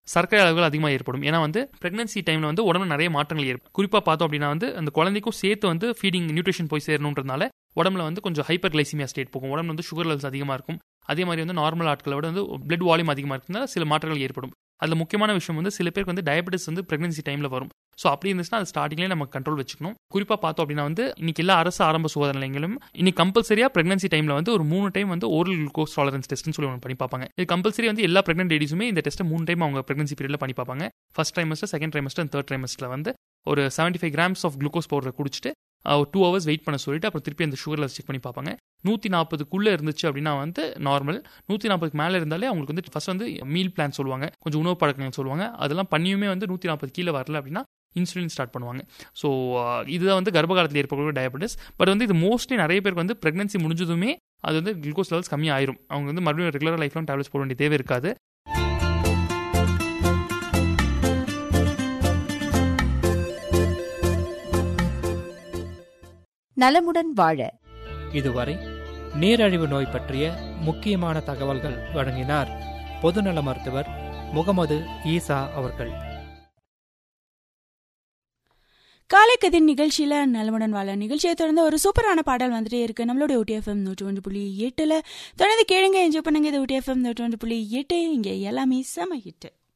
சர்க்கரை அளவுகள் அதிகமாக ஏற்படும் ஏன்னா வந்து பிரெக்னன்சி டைமில் வந்து உடம்புல நிறைய மாற்றங்கள் ஏற்படும் குறிப்பாக பார்த்தோம் அப்படின்னா வந்து அந்த குழந்தைக்கும் சேர்த்து வந்து ஃபீடிங் நியூட்ரிஷன் போய் சேரணுன்றதுனால உடம்புல வந்து கொஞ்சம் ஹைப்பர் கிளைசிமியா ஸ்டேட் போகும் உடம்புல வந்து சுகர் லெவல்ஸ் அதிகமாக இருக்கும் அதே மாதிரி வந்து நார்மல் ஆட்களை விட வந்து பிளட் வால்யூம் அதிகமாக இருக்கிறதுனால சில மாற்றங்கள் ஏற்படும் அதில் முக்கியமான விஷயம் வந்து சில பேருக்கு வந்து டயபெட்டிஸ் வந்து பிரெக்னன்சி டைமில் வரும் ஸோ அப்படி இருந்துச்சுன்னா அது ஸ்டார்டிங்லேயே நம்ம கண்ட்ரோல் வச்சுக்கணும் குறிப்பாக பார்த்தோம் அப்படின்னா வந்து இன்னைக்கு எல்லா அரசு ஆரம்ப சுகாதார நிலையங்களும் இன்னைக்கு கம்பல்சரியாக பிரெக்னன்சி டைமில் வந்து ஒரு மூணு டைம் வந்து ஓரல் குளுக்கோஸ் டாலரன்ஸ் டெஸ்ட்னு சொல்லி ஒன்று பண்ணி பார்ப்பாங்க இது கம்பல்சரி வந்து எல்லா பிரெக்னென்ட் லேடிஸுமே இந்த டெஸ்ட்டை மூணு டைம் அவங்க பிரெக்னன்சி பீரியடில் பண்ணி பார்ப்பாங்க first trimester second trimester and third trimester வந்து ஒரு seventy five grams of glucose பவுடரை குடிச்சிட்டு ஒரு டூ ஹவர்ஸ் வெயிட் பண்ண சொல்லிட்டு அப்புறம் திருப்பி அந்த சுகர் லெவல்ஸ் செக் பண்ணி பார்ப்பாங்க நூற்றி நாற்பதுக்குள்ளே இருந்துச்சு அப்படின்னா வந்து நார்மல் நூற்றி நாற்பதுக்கு மேலே இருந்தாலே அவங்களுக்கு வந்து ஃபர்ஸ்ட் வந்து மீல் பிளான் சொல்லுவாங்க கொஞ்சம் உணவு பழக்கங்கள் சொல்லுவாங்க அதெல்லாம் பண்ணியுமே வந்து நூற்றி நாற்பது கீழே வரல அப்படின்னா இன்சுலின் ஸ்டார்ட் பண்ணுவாங்க ஸோ இதுதான் வந்து கர்ப்பகாலத்தில் ஏற்படக்கூடிய டயபெட்டிஸ் பட் வந்து இது மோஸ்ட்லி நிறைய பேருக்கு வந்து பிரெக்னன்சி முடிஞ்சதுமே அது வந்து குளுக்கோஸ் லெவல்ஸ் கம்மி ஆயிரும் அவங்க வந்து மறுபடியும் ரெகுலராக லைஃப் லாங் டேப்லெட்ஸ் போட வேண்டிய தேவை இருக்காது நலமுடன் வாழ இதுவரை நீரழிவு நோய் பற்றிய முக்கியமான தகவல்கள் வழங்கினார் பொதுநல மருத்துவர் முகமது ஈசா அவர்கள் காலை கதிர் நிகழ்ச்சியில நலமுடன் வாழ நிகழ்ச்சியை தொடர்ந்து ஒரு சூப்பரான பாடல் வந்துட்டே இருக்கு நம்மளுடைய OTFM நூற்றி ஒன்று புள்ளி எட்டுல தொடர்ந்து கேளுங்க என்ஜாய் பண்ணுங்க இது OTFM நூற்றி ஒன்று புள்ளி எட்டு இங்க எல்லாமே செம ஹிட்டு